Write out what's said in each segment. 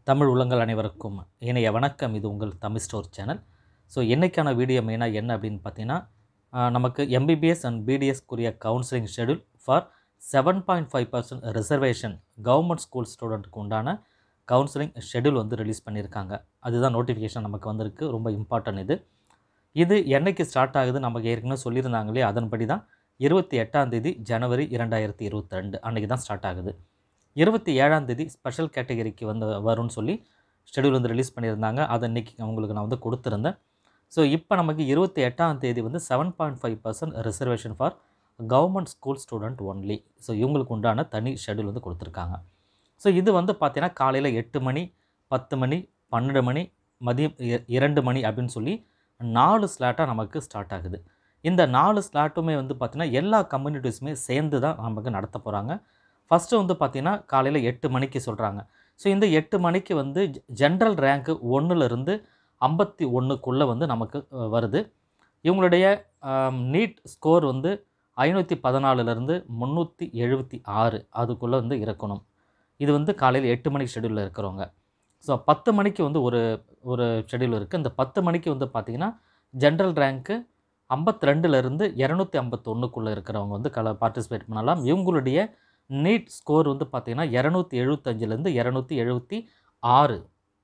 தமிழ் உள்ளங்கள் அனைவருக்கும் இணைய வணக்கம் இது உங்கள் தமிழ் ஸ்டோர் சேனல் ஸோ என்னைக்கான வீடியோ மெயினாக என்ன அப்படின்னு பார்த்தீங்கன்னா ஆஹ், நமக்கு எம்பிபிஎஸ் அண்ட் பிடிஎஸ்க்குரிய counselling schedule for seven point five percent reservation government school ஸ்டூடெண்ட்டுக்கு உண்டான கவுன்சிலிங் ஷெடியூல் வந்து ரிலீஸ் பண்ணியிருக்காங்க அதுதான் நோட்டிஃபிகேஷன் நமக்கு வந்திருக்கு ரொம்ப இம்பார்ட்டன்ட் இது இது என்னைக்கு ஸ்டார்ட் ஆகுது நமக்கு ஏற்கனவே சொல்லியிருந்தாங்களே அதன்படி தான் இருபத்தி எட்டாம் தேதி ஜனவரி இரண்டாயிரத்தி இருபத்தி ரெண்டு அன்றைக்கி தான் ஸ்டார்ட் ஆகுது இருபத்தி ஏழாம் தேதி ஸ்பெஷல் கேட்டகரிக்கு வந்து வரும்னு சொல்லி ஷெடியூல் வந்து ரிலீஸ் பண்ணியிருந்தாங்க அதை இன்னைக்கு உங்களுக்கு நான் வந்து கொடுத்துருந்தேன் ஸோ இப்போ நமக்கு இருபத்தி எட்டாம் தேதி வந்து seven point five percent reservation for government school student only so இவங்களுக்கு உண்டான தனி ஷெடியூல் வந்து கொடுத்துருக்காங்க ஸோ இது வந்து பார்த்தீங்கன்னா காலையில் எட்டு மணி பத்து மணி பன்னெண்டு மணி மதியம் இ- இரண்டு மணி அப்படின்னு சொல்லி நாலு ஸ்லாட்டாக நமக்கு ஸ்டார்ட் ஆகுது இந்த நாலு ஸ்லாட்டுமே வந்து பார்த்திங்கன்னா எல்லா கம்யூனிட்டிஸுமே சேர்ந்து தான் நமக்கு நடத்த போகிறாங்க ஃபஸ்ட்டு வந்து பார்த்திங்கன்னா காலையில் எட்டு மணிக்கு சொல்கிறாங்க ஸோ இந்த எட்டு மணிக்கு வந்து ஜென்ரல் ரேங்க்கு ஒன்றுலேருந்து ஐம்பத்தி ஒன்றுக்குள்ளே வந்து நமக்கு அஹ், வருது இவங்களுடைய நீட் ஸ்கோர் வந்து ஐநூற்றி பதினாலுலேருந்து முந்நூற்றி எழுபத்தி ஆறு அதுக்குள்ளே வந்து இருக்கணும் இது வந்து காலையில் எட்டு மணிக்கு ஷெடியூலில் இருக்கிறவங்க ஸோ பத்து மணிக்கு வந்து ஒரு ஒரு ஷெடியூல் இருக்குது இந்த பத்து மணிக்கு வந்து பார்த்திங்கன்னா ஜென்ரல் ரேங்க்கு ஐம்பத்தி ரெண்டுலேருந்து இரநூத்தி ஐம்பத்தொன்றுக்குள்ளே இருக்கிறவங்க வந்து கல பார்ட்டிசிபேட் பண்ணலாம் இவங்களுடைய நீட் ஸ்கோர் வந்து பார்த்திங்கன்னா இரநூத்தி எழுபத்தஞ்சிலேருந்து இரநூத்தி எழுபத்தி ஆறு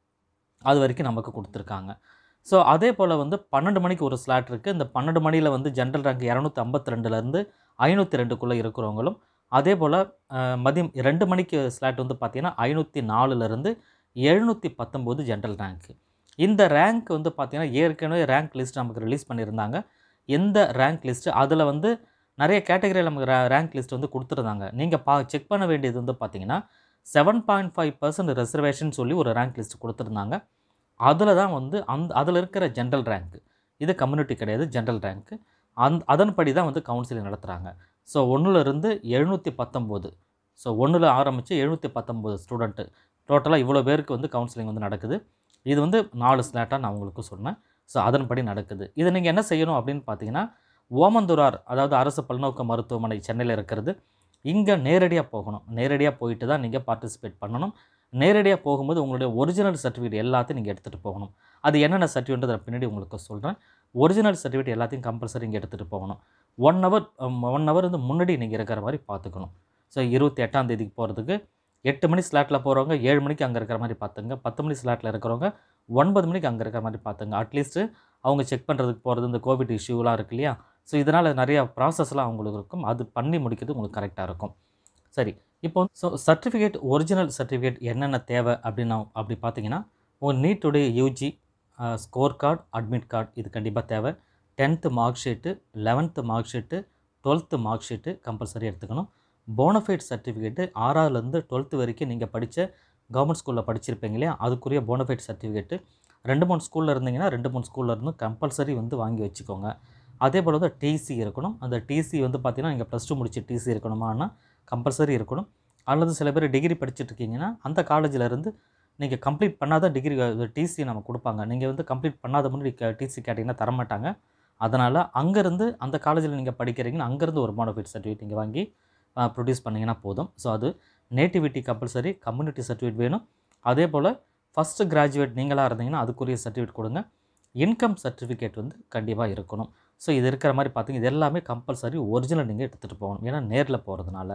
அது வரைக்கும் நமக்கு கொடுத்துருக்காங்க ஸோ அதே போல் வந்து பன்னெண்டு மணிக்கு ஒரு ஸ்லாட் இருக்குது இந்த பன்னெண்டு மணியில் வந்து ஜென்ரல் ரேங்க் இரநூத்தி ஐம்பத்தி ரெண்டுலேருந்து ஐநூற்றி ரெண்டுக்குள்ளே இருக்கிறவங்களும் அதே போல் மதியம் ரெண்டு மணிக்கு ஸ்லாட் வந்து பார்த்திங்கன்னா ஐநூற்றி நாலுலேருந்து எழுநூற்றி பத்தொம்போது ஜென்ரல் ரேங்க்கு இந்த ரேங்க் வந்து பார்த்திங்கன்னா ஏற்கனவே ரேங்க் லிஸ்ட் நமக்கு ரிலீஸ் பண்ணியிருந்தாங்க எந்த ரேங்க் லிஸ்ட்டு அதில் வந்து நிறைய கேட்டகரியில் நமக்கு ரேங்க் லிஸ்ட் வந்து கொடுத்துருந்தாங்க நீங்கள் பா செக் பண்ண வேண்டியது வந்து பார்த்தீங்கன்னா seven point five percent reservation சொல்லி ஒரு ரேங்க் லிஸ்ட் கொடுத்துருந்தாங்க அதில் தான் வந்து அந்த அதில் இருக்கிற ஜென்ரல் ரேங்க்கு இது கம்யூனிட்டி கிடையாது ஜென்ரல் ரேங்க்கு அந் அதன்படி தான் வந்து கவுன்சிலிங் நடத்துகிறாங்க ஸோ ஒன்றுலேருந்து எழுநூற்றி பத்தொம்போது ஸோ ஒன்றில் ஆரம்பித்து எழுநூற்றி பத்தொம்போது ஸ்டூடெண்ட்டு டோட்டலாக இவ்வளோ பேருக்கு வந்து கவுன்சிலிங் வந்து நடக்குது இது வந்து நாலு ஸ்லாட்டாக நான் உங்களுக்கு சொன்னேன் ஸோ அதன்படி நடக்குது இதை நீங்கள் என்ன செய்யணும் அப்படின்னு பார்த்தீங்கன்னா ஓமந்தூரார் அதாவது அரசு பல்நோக்கு மருத்துவமனை சென்னையில் இருக்கிறது இங்கே நேரடியாக போகணும் நேரடியாக போயிட்டு தான் நீங்கள் பார்ட்டிசிபேட் பண்ணணும் நேரடியாக போகும்போது உங்களுடைய ஒரிஜினல் சர்டிஃபிகேட் எல்லாத்தையும் நீங்கள் எடுத்துகிட்டு போகணும் அது என்னென்ன சர்டிஃபிகேட் நான் பின்னாடி உங்களுக்கு சொல்கிறேன் ஒரிஜினல் சர்டிஃபிகேட் எல்லாத்தையும் கம்பல்சரி இங்கே எடுத்துகிட்டு போகணும் ஒன் ஹவர் ஒன் ஹவர் வந்து முன்னாடி நீங்கள் இருக்கிற மாதிரி பார்த்துக்கணும் ஸோ இருபத்தி எட்டாம் தேதிக்கு போகிறதுக்கு எட்டு மணி ஸ்லாட்டில் போகிறவங்க ஏழு மணிக்கு அங்கே இருக்கிற மாதிரி பார்த்துங்க பத்து மணி ஸ்லாட்டில் இருக்கிறவங்க ஒன்பது மணிக்கு அங்கே இருக்கிற மாதிரி பார்த்துங்க அட்லீஸ்ட்டு அவங்க செக் பண்ணுறதுக்கு போகிறது இந்த கோவிட் இஷ்யூலாம் இருக்கு இல்லையா ஸோ இதனால் நிறைய ப்ராசஸ்லாம் அவங்களுக்கு இருக்கும் அது பண்ணி முடிக்கிறது உங்களுக்கு கரெக்டாக இருக்கும் சரி இப்போ ஸோ சர்டிஃபிகேட் ஒரிஜினல் சர்டிஃபிகேட் என்னென்ன தேவை அப்படின்னு நான் அப்படி பார்த்தீங்கன்னா உங்கள் நீட்டுடைய UG score card admit card இது கண்டிப்பாக தேவை tenth mark sheet eleventh mark sheet twelfth mark sheet compulsory எடுத்துக்கணும் போனஃபைட் சர்டிஃபிகேட்டு ஆறாவதுலேருந்து டுவெல்த்து வரைக்கும் நீங்கள் படித்த கவர்மெண்ட் ஸ்கூலில் படிச்சிருப்பீங்க இல்லையா அதுக்குரிய போனஃபைட் சர்டிஃபிகேட்டு ரெண்டு மூணு ஸ்கூலில் இருந்தீங்கன்னா ரெண்டு மூணு ஸ்கூலில் இருந்தும் கம்பல்சரி வந்து வாங்கி வச்சுக்கோங்க அதே போல் வந்து டிசி இருக்கணும் அந்த டிசி வந்து பார்த்தீங்கன்னா நீங்கள் ப்ளஸ் டூ முடிச்சு டிசி இருக்கணுமானா கம்பல்சரி இருக்கணும் அல்லது சில பேர் டிகிரி படிச்சுட்டு இருக்கீங்கன்னா அந்த காலேஜில் இருந்து நீங்கள் கம்ப்ளீட் பண்ணாத டிகிரி டிசி நம்ம கொடுப்பாங்க நீங்கள் வந்து கம்ப்ளீட் பண்ணாத முன்னாடி டிசி கேட்டிங்கன்னா தரமாட்டாங்க அதனால் அங்கேருந்து அந்த காலேஜில் நீங்கள் படிக்கிறீங்கன்னா அங்கேருந்து ஒரு போனஃபைட் சர்டிஃபிகேட் நீங்கள் வாங்கி ப்ரொடியூஸ் பண்ணிங்கன்னா போதும் ஸோ அது நேட்டிவிட்டி கம்பல்சரி கம்யூனிட்டி சர்டிஃபிகேட் வேணும் அதே போல் ஃபஸ்ட்டு கிராஜுவேட் நீங்களாக இருந்தீங்கன்னா அதுக்குரிய சர்டிஃபிகேட் கொடுங்க இன்கம் சர்டிஃபிகேட் வந்து கண்டிப்பாக இருக்கணும் ஸோ இது இருக்கிற மாதிரி பார்த்தீங்க இது எல்லாமே கம்பல்சரி ஒரிஜினல் நீங்கள் எடுத்துகிட்டு போகணும் ஏன்னா நேரில் போகிறதுனால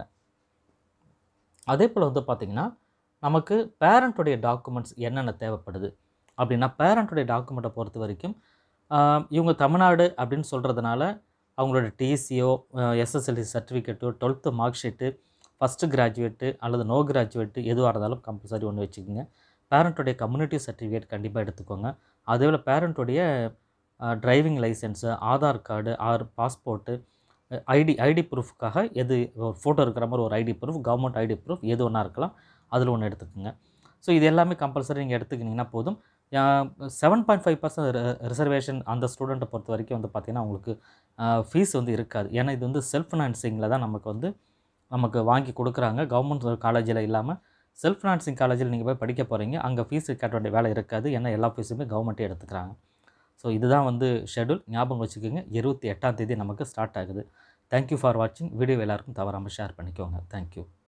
அதே போல் வந்து பார்த்திங்கன்னா நமக்கு பேரண்ட்டுடைய டாக்குமெண்ட்ஸ் என்னென்ன தேவைப்படுது அப்படின்னா பேரண்ட்டுடைய டாக்குமெண்ட்டை பொறுத்த வரைக்கும் ஆஹ், இவங்க தமிழ்நாடு அப்படின்னு சொல்கிறதுனால அவங்களோட டிசியோ எஸ்எஸ்எல்சி சர்டிஃபிகேட்டோ twelfth mark sheet first graduate அல்லது நோ கிராஜுவேட்டு எதுவாக இருந்தாலும் கம்பல்சரி ஒன்று வச்சுக்கோங்க பேரண்ட்டுடைய கம்யூனிட்டி சர்டிஃபிகேட் கண்டிப்பாக எடுத்துக்கோங்க அதே போல் பேரண்ட்டுடைய driving licence Aadhaar card or passport ID ID ப்ரூஃப்காக எது ஒரு ஃபோட்டோ இருக்கிற மாதிரி ஒரு ID proof government ID proof எது ஒன்றா இருக்கலாம் அதில் ஒன்று எடுத்துக்கோங்க ஸோ இது எல்லாமே கம்பல்சரி நீங்கள் எடுத்துக்கிட்டிங்கன்னா போதும் seven point five percent reservation அந்த ஸ்டூடெண்ட்டை பொறுத்த வரைக்கும் வந்து பார்த்திங்கன்னா உங்களுக்கு ஃபீஸ் வந்து இருக்காது ஏன்னா இது வந்து செல்ஃப் ஃபினான்சிங்கில் தான் நமக்கு வந்து நமக்கு வாங்கி கொடுக்குறாங்க கவர்மெண்ட் காலேஜில் இல்லாமல் செல்ஃப் ஃபினான்சிங் காலேஜில் நீங்கள் போய் படிக்க போகிறீங்க அங்கே ஃபீஸ் கட்ட வேண்டிய வேலை இருக்காது ஏன்னா எல்லா ஃபீஸுமே கவர்மெண்ட்டே எடுத்துக்கிறாங்க ஸோ இதுதான் வந்து ஷெடியூல் ஞாபகம் வச்சுக்கோங்க இருபத்தி எட்டாம் தேதி நமக்கு ஸ்டார்ட் ஆகுது தேங்க்யூ ஃபார் வாட்சிங் வீடியோ எல்லாருக்கும் தவறாமல் ஷேர் பண்ணிக்கோங்க தேங்க்யூ